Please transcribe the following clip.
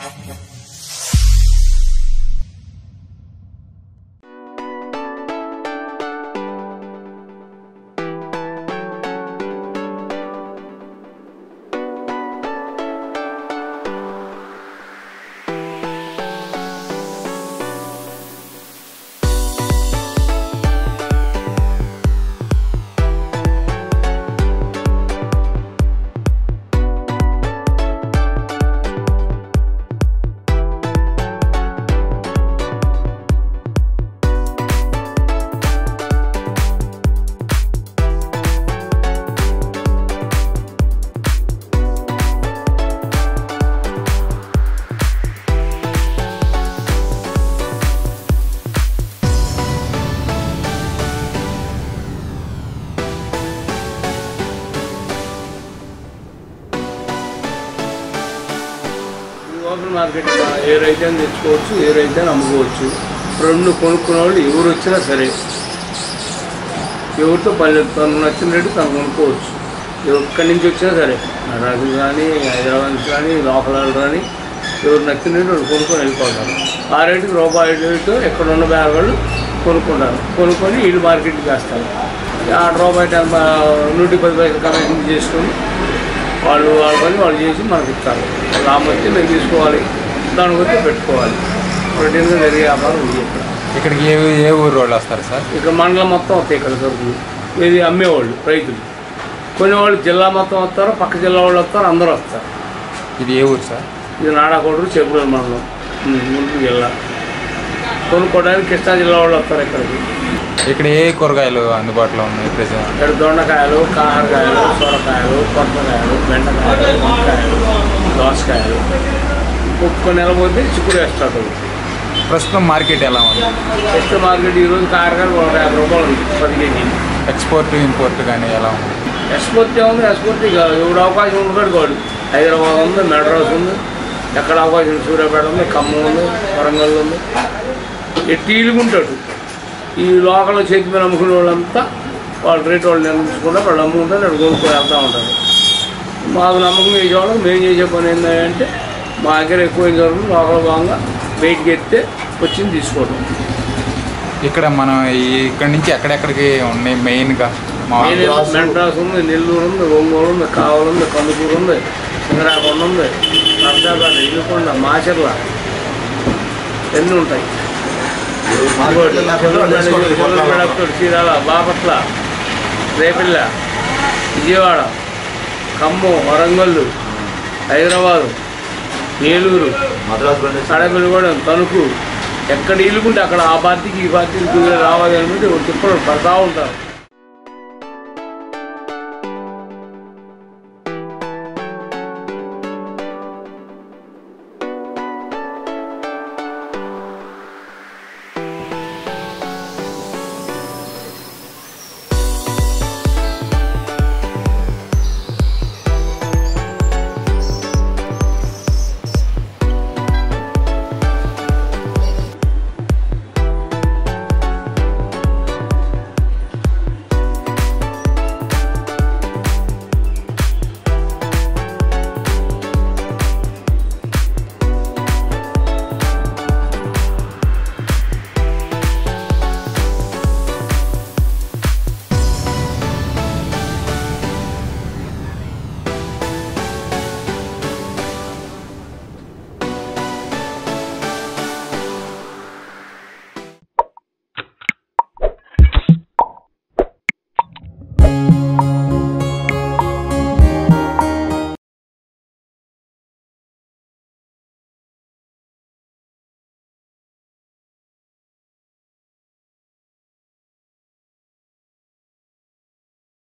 open market ఏ రైతే తెచ్చుకోవచ్చు ఏ రైతే అమ్ముకోవచ్చు రెండు కొనుక్కునే వాళ్ళు ఎవరు వచ్చినా సరే ఎవరితో పని తను నచ్చిన రేటు తను కొనుక్కోవచ్చు ఎక్కడి నుంచి వచ్చినా సరే నగరానికి కానీ హైదరాబాద్ నుంచి కానీ లోకల్ వాళ్ళు కానీ ఎవరు నచ్చిన రేటు వాళ్ళు కొనుక్కొని వెళ్ళిపోతారు ఆ రేటుకి రూపాయి రేటు ఎక్కడ ఉన్న బ్యాగులు కొనుక్కుంటారు కొనుక్కొని వీళ్ళు మార్కెట్కి వేస్తారు ఆ రూపాయి టెన్ నూటి పది పైసలు కమిషన్ చేసుకొని వాళ్ళు వాళ్ళ పని వాళ్ళు చేసి మనకి ఇస్తారు లాభం వచ్చి మేము తీసుకోవాలి దాని గురించి పెట్టుకోవాలి రొటీన్గా జరిగే వ్యాపారం ఉంది ఇక్కడ ఇక్కడికి ఏ ఏ ఊరు వాళ్ళు వస్తారు సార్ ఇక్కడ మండలం మొత్తం వస్తాయి ఇక్కడ సరుకులు ఇది అమ్మేవాళ్ళు రైతులు కొన్ని వాళ్ళు జిల్లా మొత్తం వస్తారు పక్క జిల్లా వాళ్ళు వస్తారు అందరూ వస్తారు ఇది ఏ ఊరు సార్ ఇది నాడాకోటరు చెప్పుల మండలం ఉమ్, గుంటూరు జిల్లా కొనుక్కోవడానికి కృష్ణా జిల్లా వాళ్ళు వస్తారు ఇక్కడికి ఇక్కడ ఏ కూరగాయలు అందుబాటులో ఉన్నాయి ప్రజెంట్ ఇక్కడ దొండకాయలు కాకరకాయలు సొరకాయలు కొత్తకాయలు బెండకాయలు వంకాయలు దోసకాయలు ఒక్క నెల పోతే చిక్కుడు వేస్తాడు ప్రస్తుతం మార్కెట్ ఎలా ఉంది నెక్స్ట్ మార్కెట్ ఈరోజు కాకరకాయలు ఒక యాభై రూపాయలు ఉంది పది కేజీలు ఎక్స్పోర్ట్ ఇంపోర్ట్ కానీ ఎలా ఉంది ఎక్స్పోర్ట్ ఏముంది ఎక్స్పోర్ట్ ఇక ఎవడు అవకాశం ఉండదు కాడు హైదరాబాద్ ఉంది మెడ్రాస్ ఉంది ఎక్కడ అవకాశం ఉంది సూర్యాపేట ఉంది ఖమ్మం ఉంది వరంగల్ ఉంది ఎట్టీలుగుంటాడు ఈ లోకల్ చేతి మీద అమ్ముకునే వాళ్ళంతా వాళ్ళ రేట్ వాళ్ళు నిర్ణయించకుండా వాళ్ళు అమ్ముకుంటారు అక్కడ కొనుక్కొని వెళ్తూ ఉంటారు మాకు నమ్మకం చేసే వాళ్ళకి మేము చేసే పని ఏంటంటే మా దగ్గర ఎక్కువ జరుగుతుంది లోకల్ భాగంగా బయటికి ఎత్తే వచ్చింది తీసుకోవడం ఇక్కడ మనం ఈ ఇక్కడ నుంచి ఎక్కడెక్కడికి ఉన్నాయి మెయిన్గా మా మెడ్రాస్ ఉంది నెల్లూరు ఉంది ఒంగోలు ఉంది కావలు ఉంది కందుకూరు ఉంది సింగరాకొండ ఉంది నర్సాపేట ఇల్లుకొండ మాచర్ల ఎన్ని ఉంటాయి చీరాల బాపట్ల రేపిల్ల విజయవాడ ఖమ్మం వరంగల్ హైదరాబాదు ఏలూరు కడపల్లిగూడెం తణుకు ఎక్కడ ఇల్లుకుంటే అక్కడ ఆ పార్టీకి ఈ పార్టీకి రావాలి అనుకుంటే తిప్పలు పడతా ఉంటారు